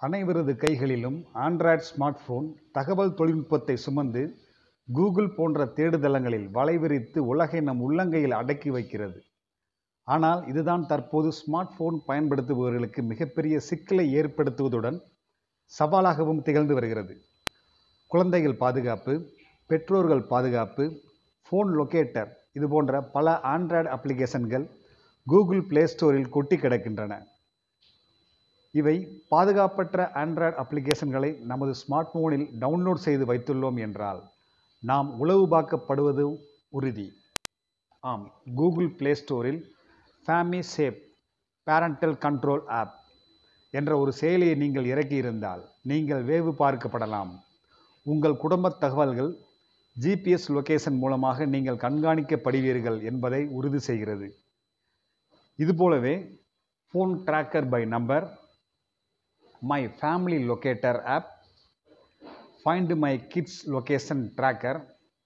அனைவரது கைகளிலும் Android smart phone தகவல் தொழில்நுட்பத்தை சுமந்து கூகுள் போன்ற தேடுதளங்களில் வலைவிரித்து உலகை நம் உள்ளங்கையில் அடக்கி வைக்கிறது ஆனால் இதுதான் தற்போது ஸ்மார்ட் போன் பயன்படுத்துபவர்களுக்கு மிகப்பெரிய சிக்கலை ஏற்படுத்துவதுடன் சவாலாகவும் திகழ்ந்து வருகிறது குழந்தைகள் பாதுகாப்பு பெற்றோர்கள் பாதுகாப்பு ஃபோன் லொக்கேட்டர் இது போன்ற பல ஆண்ட்ராய்டு அப்ளிகேஷன்கள் கூகுள் பிளே ஸ்டோரில் கொட்டி கிடக்கின்றன இவை பாதுகாப்பற்ற ஆண்ட்ராய்டு அப்ளிகேஷன்களை நமது ஸ்மார்ட் போனில் டவுன்லோட் செய்து வைத்துள்ளோம் என்றால் நாம் உளவு பார்க்கப்படுவது உறுதி ஆம் கூகுள் பிளே ஸ்டோரில் FamiSafe parental control app என்ற ஒரு செயலியை நீங்கள் இறக்கியிருந்தால் நீங்கள் வேவு பார்க்கப்படலாம் உங்கள் குடும்பத் தகவல்கள் ஜிபிஎஸ் லொகேஷன் மூலமாக நீங்கள் கண்காணிக்கப்படுவீர்கள் என்பதை உறுதி செய்கிறது இதுபோலவே phone tracker by number my family locator app find my kids location tracker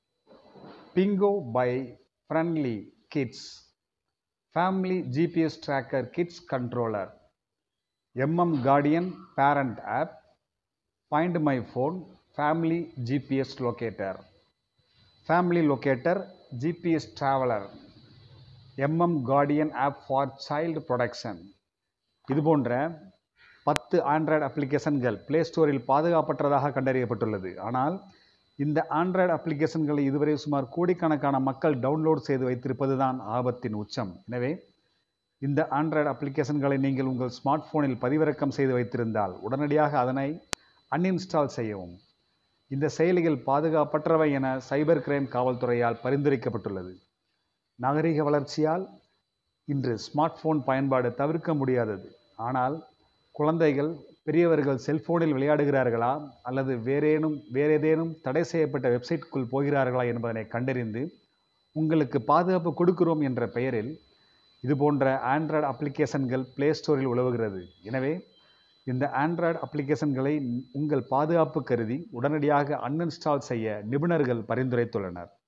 bingo by friendly kids family GPS tracker kids controller M M guardian parent app find my phone family GPS locator family locator GPS traveller M M guardian app for child protection இது போன்ற பத்து Android அப்ளிகேஷன்கள் play ஸ்டோரில் பாதுகாப்பற்றதாக கண்டறியப்பட்டுள்ளது ஆனால் இந்த Android அப்ளிகேஷன்களை இதுவரை சுமார் கோடிக்கணக்கான மக்கள் டவுன்லோட் செய்து வைத்திருப்பது தான் ஆபத்தின் உச்சம் எனவே இந்த ஆண்ட்ராய்டு அப்ளிகேஷன்களை நீங்கள் உங்கள் ஸ்மார்ட் போனில் பதிவிறக்கம் செய்து வைத்திருந்தால் உடனடியாக அதனை அன்இன்ஸ்டால் செய்யவும் இந்த செயலிகள் பாதுகாப்பற்றவை என சைபர் கிரைம் காவல்துறையால் பரிந்துரைக்கப்பட்டுள்ளது நாகரிக வளர்ச்சியால் இன்று ஸ்மார்ட் போன் பயன்பாடு தவிர்க்க முடியாதது ஆனால் குழந்தைகள் பெரியவர்கள் செல்போனில் விளையாடுகிறார்களா அல்லது வேறேனும் வேறேதேனும் தடை செய்யப்பட்ட வெப்சைட்டுக்குள் போகிறார்களா என்பதனை கண்டறிந்து உங்களுக்கு பாதுகாப்பு கொடுக்கிறோம் என்ற பெயரில் இது போன்ற ஆண்ட்ராய்டு அப்ளிகேஷன்கள் பிளே ஸ்டோரில் உலவுகிறது எனவே இந்த ஆண்ட்ராய்டு அப்ளிகேஷன்களை உங்கள் பாதுகாப்பு கருதி உடனடியாக அன்இன்ஸ்டால் செய்ய நிபுணர்கள் பரிந்துரைத்துள்ளனர்